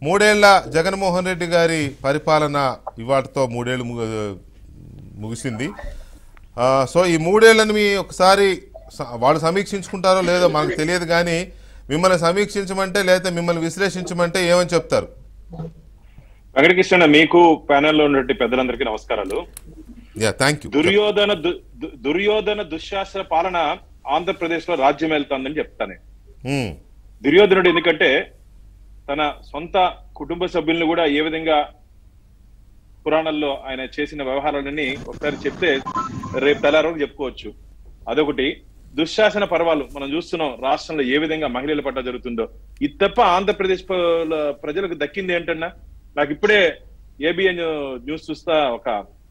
మూడేళ్ల జగన్మోహన్ రెడ్డి గారి పరిపాలన ఇవాటితో మూడేళ్ళు ముగు- ముగిసింది ఆ, సో ఈ మూడేళ్లను మీ ఒకసారి స- వాళ్ళు సమీక్షించుకుంటారో లేదో మనకు తెలియదు కానీ మిమ్మల్ని సమీక్షించమంటే లేదా మిమ్మల్ని విశ్లేషించమంటే ఏమని చెప్తారు వెంకటకృష్ణ మీకు ప్యానెల్లో ఉన్నటువంటి పెద్దలందరికీ నమస్కారాలు యా థ్యాంక్ యూ దుర్యోధన దు- దు- దుర్యోధన దుశ్శాసన పాలన ఆంధ్రప్రదేశ్ లో రాజ్యం వెళ్తాందని చెప్తాను ఉమ్, దుర్యోధనుడు ఎందుకంటే తన సొంత కుటుంబ సభ్యులను కూడా ఏ విధంగా పురాణాల్లో ఆయన చేసిన వ్యవహారాలన్నీ ఒకసారి చెప్తే రేపు తెల్లారు చెప్పుకోవచ్చు అదొకటి దుశ్శాసన పర్వాలు మనం చూస్తున్నాం రాష్ట్రంలో ఏ విధంగా మహిళల పట్ల జరుగుతుందో ఇది తప్ప ఆంధ్రప్రదేశ్ ప- ప్రజలకు దక్కింది ఏంటన్నా నాకు ఇప్పుడే ఏబిఎన్ న్యూస్ చూస్తా ఒక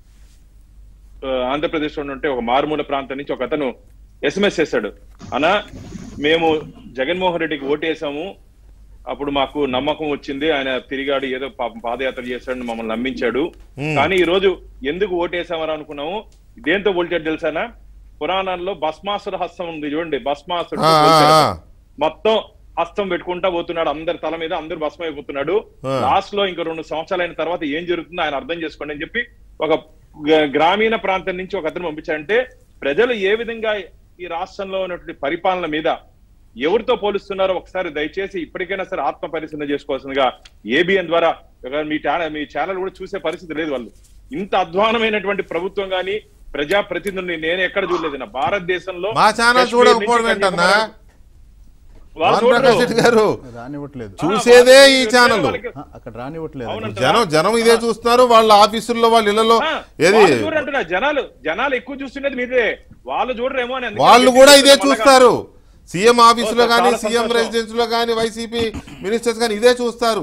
ఆ, ఆంధ్రప్రదేశ్ లో ఉంటే ఒక మారుమూల ప్రాంతం నుంచి ఒక అతను ఎస్ఎంఎస్ చేశాడు అనా మేము జగన్మోహన్ రెడ్డికి ఓటేసాము అప్పుడు మాకు నమ్మకం వచ్చింది ఆయన తిరిగాడు ఏదో పాపం పాదయాత్ర చేశాడు మమ్మల్ని నమ్మించాడు Hmm. కానీ ఈ రోజు ఎందుకు ఓటేసామని అనుకున్నాము దేంతో ఓల్చాడు తెలుసానా పురాణాల్లో భస్మాసుర హస్తం ఉంది చూడండి భస్మాసుడు ఆ, ఆ, ఆ. మొత్తం హస్తం పెట్టుకుంటా పోతున్నాడు అందరి తల మీద అందరు భస్మం అయిపోతున్నాడు ఆ. లాస్ట్ లో ఇంకా రెండు సంవత్సరాలు అయిన తర్వాత ఏం జరుగుతుందో ఆయన అర్థం చేసుకోండి అని చెప్పి ఒక గ- గ్రామీణ ప్రాంతం నుంచి ఒక అతను పంపించారంటే ప్రజలు ఏ విధంగా ఈ రాష్ట్రంలో ఉన్నటువంటి పరిపాలన మీద ఎవరితో పోలుస్తున్నారో ఒకసారి దయచేసి ఇప్పటికైనా సరే ఆత్మ పరిశీలన చేసుకోవాల్సిందిగా ఏబిఎన్ ద్వారా ఒక మీ ఛానల్ మీ ఛానల్ కూడా చూసే పరిస్థితి లేదు వాళ్ళు ఇంత అధ్వానమైనటువంటి ప్రభుత్వం గాని ప్రజా ప్రతినిధుల్ని నేను ఎక్కడ చూడలేదు నా భారతదేశంలో మా ఛానల్ కశ్మీర్ నుంచి చూడకపోవడం ఏంటన్నా కన్యాకుమారి వాళ్ళు భాను ప్రకాష్ చూడరు. రెడ్డి గారు రానివ్వట్లేదు చూసేదే ఈ ఛానల్ వాళ్ళకి- ఆ, అక్కడ రానివ్వట్లేదు అవునంట. జనం జనం ఇదే చూస్తున్నారు వాళ్ళ ఆఫీసుల్లో వాళ్ళ ఇళ్లలో ఆ, ఏది వాళ్ళు చూడరు అంటున్నా జనాలు జనాలు ఎక్కువ చూస్తున్నది మీదే వాళ్ళు చూడరేమో అని అందుకే వాళ్ళు చెప్పి కూడా ఇదే మళ్ళా- చూస్తారు సీఎం ఆఫీసులో ఓ, కానీ చాలా సీఎం సంతోషం. రెసిడెన్స్ లో కానీ వైసీపీ మినిస్టర్స్ కానీ ఇదే చూస్తారు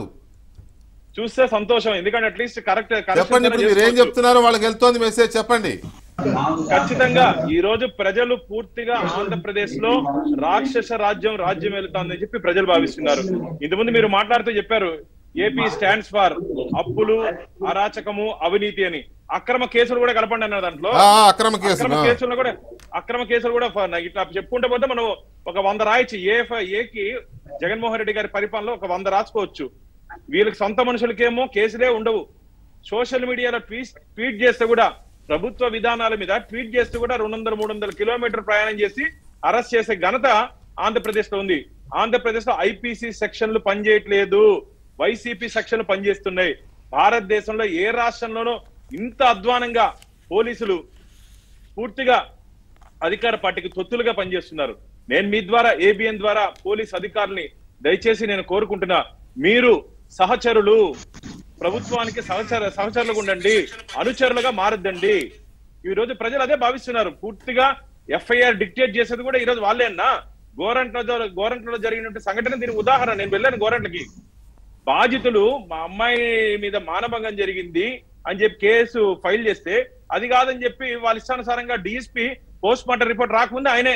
చూస్తే సంతోషం ఎందుకంటే అట్లీస్ట్ కరెక్ట్ చెప్పండి ఇప్పుడు మీరు ఏం చెప్తున్నారో వాళ్ళకి వెళ్తోంది మెసేజ్ చెప్పండి ఖచ్చితంగా ఈ రోజు ప్రజలు పూర్తిగా ఆంధ్రప్రదేశ్ లో రాక్షస రాజ్యం రాజ్యం వెళుతోందని చెప్పి ప్రజలు భావిస్తున్నారు ఇంతకుముందు మీరు మాట్లాడుతూ చెప్పారు ఏపీ స్టాండ్స్ ఫర్ అప్పులు అరాచకము అవినీతి అని అక్రమ కేసులు కూడా కలపండి అన్నారు దాంట్లో ఆ, ఆ, అక్రమ కేసులు అక్రమ ఆ. కేసులు కూడా అక్రమ కేసులు కూడా ఫ- నాకు ఇట్లా చెప్పుకుంటే పోతే మనం ఒక వంద రాయొచ్చు ఏ ఫ- ఏకి జగన్మోహన్ రెడ్డి గారి పరిపాలనలో ఒక వంద రాసుకోవచ్చు వీళ్ళకి సొంత మనుషులకేమో కేసులే ఉండవు సోషల్ మీడియాలో ట్వీట్ ట్వీట్ చేస్తే కూడా ప్రభుత్వ విధానాల మీద ట్వీట్ చేస్తూ కూడా రెండు వందల మూడు వందల కిలోమీటర్ ప్రయాణం చేసి అరెస్ట్ చేసే ఘనత ఆంధ్రప్రదేశ్ లో ఉంది ఆంధ్రప్రదేశ్ లో ఐపీసీ సెక్షన్లు పనిచేయట్లేదు వైసీపీ సెక్షన్లు పనిచేస్తున్నాయి భారతదేశంలో ఏ రాష్ట్రంలోనూ ఇంత అధ్వానంగా పోలీసులు పూర్తిగా అధికార పార్టీకి తొత్తులుగా పనిచేస్తున్నారు నేను మీ ద్వారా ఏబిఎన్ ద్వారా పోలీస్ అధికారుల్ని దయచేసి నేను కోరుకుంటున్నా మీరు సహచరులు ప్రభుత్వానికి సహచర సహచరులుగా ఉండండి అనుచరులుగా మారద్దండి ఈ రోజు ప్రజలు అదే భావిస్తున్నారు పూర్తిగా ఎఫ్ఐఆర్ డిక్టేట్ చేసేది కూడా ఈ రోజు వాళ్ళే అన్నా గోరంట్ల గోరంట్లలో జరిగినటువంటి సంఘటన దీనికి ఉదాహరణ నేను వెళ్ళాను గోరంట్లకి బాధితులు మా అమ్మాయి మీద మానభంగం జరిగింది అని చెప్పి కేసు ఫైల్ చేస్తే అది కాదని చెప్పి వాళ్ళ ఇష్టానుసారంగా డిఎస్పీ పోస్ట్ మార్టం రిపోర్ట్ రాకముందే ఆయనే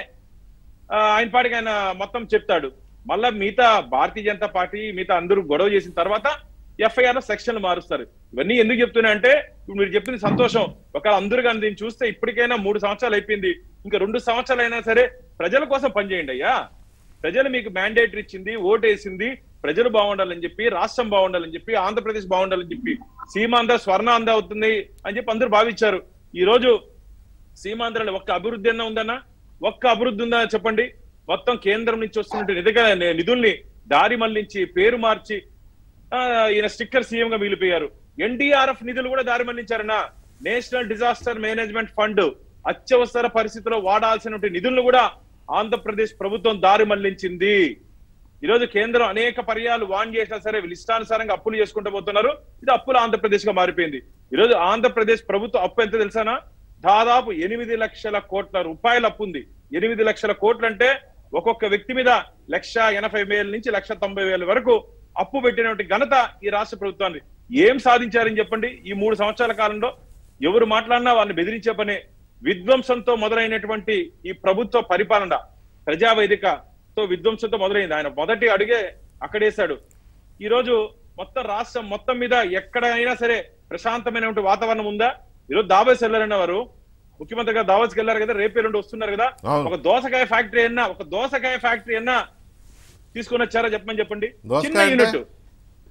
ఆ, ఆయన పాటికి ఆయన మొత్తం చెప్తాడు మళ్ళా మిగతా భారతీయ జనతా పార్టీ మిగతా అందరూ గొడవ చేసిన తర్వాత ఎఫ్ఐఆర్ లో సెక్షన్లు మారుస్తారు ఇవన్నీ ఎందుకు చెప్తున్నా అంటే ఇప్పుడు మీరు చెప్పింది సంతోషం ఒకవేళ అందరూ కానీ దీన్ని చూస్తే ఇప్పటికైనా మూడు సంవత్సరాలు అయిపోయింది ఇంకా రెండు సంవత్సరాలు అయినా సరే ప్రజల కోసం పనిచేయండి అయ్యా ప్రజలు మీకు మ్యాండేట్ ఇచ్చింది ఓటేసింది ప్రజలు బాగుండాలని చెప్పి రాష్ట్రం బాగుండాలని చెప్పి ఆంధ్రప్రదేశ్ బాగుండాలని చెప్పి సీమాంధ్ర స్వర్ణాంధ్ర అవుతుంది అని చెప్పి అందరూ భావించారు ఈ రోజు సీమాంధ్రలో ఒక్క అభివృద్ధి అన్న ఉందన్నా ఒక్క అభివృద్ధి ఉందా చెప్పండి మొత్తం కేంద్రం నుంచి వస్తున్నట్టు నిధుగా నిధుల్ని దారి మళ్లించి పేరు మార్చి ఆ, ఈయన స్టిక్కర్ సీఎం గా మిగిలిపోయారు ఎన్డీఆర్ఎఫ్ నిధులు కూడా దారి మళ్లించారన్నా నేషనల్ డిజాస్టర్ మేనేజ్మెంట్ ఫండ్ అత్యవసర పరిస్థితిలో వాడాల్సిన నిధులను కూడా ఆంధ్రప్రదేశ్ ప్రభుత్వం దారి మళ్లించింది ఈరోజు కేంద్రం అనేక పర్యాలు వాన్ చేసినా సరే వీళ్ళు ఇష్టానుసారంగా అప్పులు చేసుకుంటూ పోతున్నారు ఇది అప్పుల ఆంధ్రప్రదేశ్ గా మారిపోయింది ఈరోజు ఆంధ్రప్రదేశ్ ప్రభుత్వ అప్పు ఎంత తెలుసానా దాదాపు ఎనిమిది లక్షల కోట్ల రూపాయల అప్పు ఉంది ఎనిమిది లక్షల కోట్లు అంటే ఒక్కొక్క వ్యక్తి మీద లక్ష ఎనభై వేల నుంచి లక్ష తొంభై వేల వరకు అప్పు పెట్టినటువంటి ఘనత ఈ రాష్ట్ర ప్రభుత్వాన్ని ఏం సాధించారని చెప్పండి ఈ మూడు సంవత్సరాల కాలంలో ఎవరు మాట్లాడినా వాళ్ళని బెదిరించే పనే విధ్వంసంతో మొదలైనటువంటి ఈ ప్రభుత్వ పరిపాలన ప్రజావేదికతో విధ్వంసంతో మొదలైంది ఆయన మొదటి అడుగే అక్కడేశాడు ఈ రోజు మొత్తం రాష్ట్రం మొత్తం మీద ఎక్కడైనా సరే ప్రశాంతమైనటువంటి వాతావరణం ఉందా ఈరోజు దావేస్ వెళ్ళారన్న వారు ముఖ్యమంత్రి గారు దావోస్కి వెళ్ళారు కదా రేపే రెండు వస్తున్నారు కదా అవును. ఒక దోసకాయ ఫ్యాక్టరీ అన్నా ఒక దోసకాయ ఫ్యాక్టరీ అన్నా తీసుకొని వచ్చారా చెప్పమని చెప్పండి దోసకాయ చిన్న అంటే? యూనిట్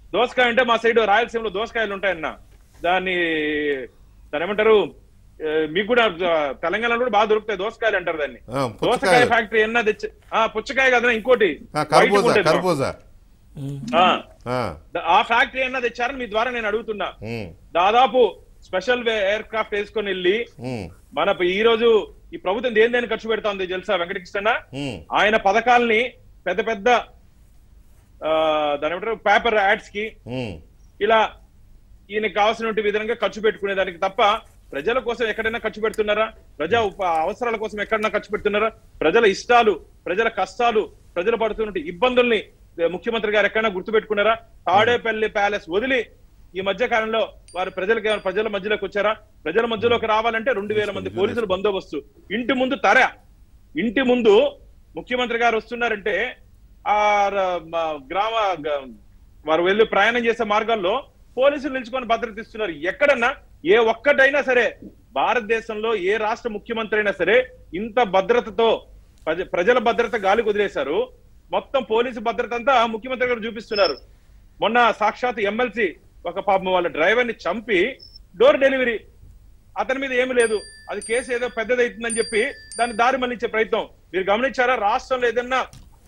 దోసకాయ అంటే మా సైడ్ రాయలసీమలో దోసకాయలు ఉంటాయన్న దాన్ని దాని ఏమంటారు ఏ, మీకు కూడా ఆ, తెలంగాణలో కూడా బాగా దొరుకుతాయి దోసకాయలు అంటారు దాన్ని ఆ, దోసకాయ పుచ్చకాయలు. ఫ్యాక్టరీ ఎన్న తెచ్చి ఆ పుచ్చకాయ కదా ఇంకోటి ఆ, white కర్బూజా ఉంటుంది. కర్బూజా ఆ, ఆ, ఆ ఫ్యాక్టరీ అన్న తెచ్చారని మీ ద్వారా నేను అడుగుతున్నా ఉమ్, దాదాపు స్పెషల్ ఎయిర్ క్రాఫ్ట్ వేసుకొని వెళ్ళి ఉమ్, మన ఈ రోజు ఈ ప్రభుత్వం దేని దేని ఖర్చు పెడతా తెలుసా వెంకటకృష్ణ ఉమ్, ఆయన పథకాల్ని పెద్ద పెద్ద ఆ, దాని ఏమంటారు పేపర్ యాడ్స్ కి ఉమ్, ఇలా ఈయనకి కావాల్సిన విధంగా ఖర్చు పెట్టుకునే దానికి తప్ప ప్రజల కోసం ఎక్కడైనా ఖర్చు పెడుతున్నారా ప్రజా ఉప- అవసరాల కోసం ఎక్కడైనా ఖర్చు పెడుతున్నారా ప్రజల ఇష్టాలు ప్రజల కష్టాలు ప్రజలు పడుతున్న ఇబ్బందుల్ని ఏ, ముఖ్యమంత్రి గారు ఎక్కడైనా గుర్తుపెట్టుకున్నారా తాడేపల్లి ప్యాలెస్ వదిలి ఈ మధ్య కాలంలో వారు ప్రజలకి ఏమైనా ప్రజల మధ్యలోకి వచ్చారా ప్రజల మధ్యలోకి రావాలంటే రెండు వేల మంది పోలీసులు బందోబస్తు ఇంటి ముందు తర ఇంటి ముందు ముఖ్యమంత్రి గారు వస్తున్నారంటే ఆ ర- మా గ్రామ గ- వారు వెళ్ళి ప్రయాణం చేసే మార్గాల్లో పోలీసులు నిలుచుకొని భద్రత ఇస్తున్నారు ఎక్కడన్నా ఏ ఒక్కటైనా సరే భారతదేశంలో ఏ రాష్ట్ర ముఖ్యమంత్రి అయినా సరే ఇంత భద్రతతో ప్రజ- ప్రజల భద్రత గాలికి వదిలేశారు మొత్తం పోలీసు భద్రత అంతా ముఖ్యమంత్రి గారు చూపిస్తున్నారు మొన్న సాక్షాత్ ఎమ్మెల్సీ ఒక పాపం వాళ్ళ డ్రైవర్ ని చంపి డోర్ డెలివరీ అతని మీద ఏమి లేదు అది కేసు ఏదో పెద్దదైతుందని చెప్పి దాన్ని దారి మళ్లించే ప్రయత్నం మీరు గమనించారా రాష్ట్రంలో ఏదన్నా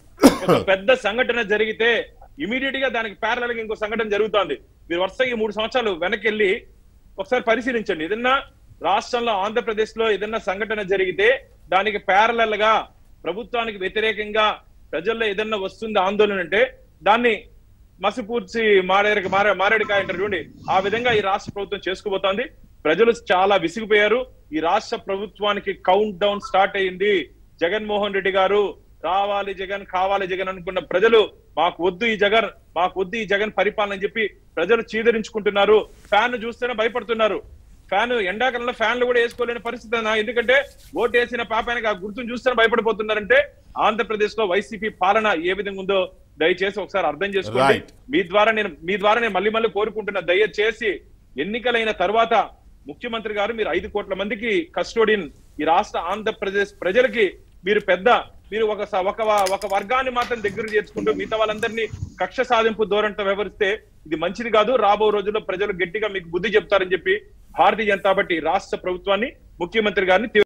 ఒక పెద్ద సంఘటన జరిగితే ఇమీడియట్ గా దానికి ప్యారలల్ గా ఇంకో సంఘటన జరుగుతోంది మీరు వరుసగా ఈ మూడు సంవత్సరాలు వెనక్కి వెళ్ళి ఒకసారి పరిశీలించండి ఏదన్నా రాష్ట్రంలో ఆంధ్రప్రదేశ్ లో ఏదన్నా సంఘటన జరిగితే దానికి ప్యారలల్ గా ప్రభుత్వానికి వ్యతిరేకంగా ప్రజల్లో ఏదన్నా వస్తుంది ఆందోళన అంటే దాన్ని మసిపూర్చి మారేడు మారే మారేడుకాయ అంటారు చూడండి ఆ విధంగా ఈ రాష్ట్ర ప్రభుత్వం చేసుకుపోతోంది ప్రజలు చాలా విసిగిపోయారు ఈ రాష్ట్ర ప్రభుత్వానికి కౌంట్ డౌన్ స్టార్ట్ అయింది జగన్మోహన్ రెడ్డి గారు రావాలి జగన్ కావాలి జగన్ అనుకున్న ప్రజలు మాకు వద్దు ఈ జగన్ మాకు వద్దు ఈ జగన్ పరిపాలన అని చెప్పి ప్రజలు చీదరించుకుంటున్నారు ఫ్యాన్ చూస్తేనే భయపడుతున్నారు ఫ్యాన్ ఎండాకాలంలో ఫ్యాన్లు కూడా వేసుకోలేని పరిస్థితి అన్న ఎందుకంటే ఓటు వేసిన పాపానికి ఆ గుర్తును చూస్తేనే భయపడిపోతున్నారంటే ఆంధ్రప్రదేశ్ లో వైసీపీ పాలన ఏ విధంగా ఉందో దయచేసి ఒకసారి అర్థం చేసుకోండి Right. మీ ద్వారా నేను మీ ద్వారా నేను మళ్ళీ మళ్ళీ కోరుకుంటున్నా దయచేసి ఎన్నికలైన తర్వాత ముఖ్యమంత్రి గారు మీరు ఐదు కోట్ల మందికి కస్టోడియన్ ఈ రాష్ట్ర ఆంధ్రప్రదేశ్ ప్రజలకి మీరు పెద్ద మీరు ఒక స- ఒక వ- ఒక వర్గాన్ని మాత్రం దగ్గర చేర్చుకుంటూ మిగతా వాళ్ళందరినీ కక్ష సాధింపు ధోరణితో వ్యవహరిస్తే ఇది మంచిది కాదు రాబో రోజుల్లో ప్రజలు గట్టిగా మీకు బుద్ధి చెప్తారని చెప్పి భారతీయ జనతా పార్టీ రాష్ట్ర ప్రభుత్వాన్ని ముఖ్యమంత్రి గారిని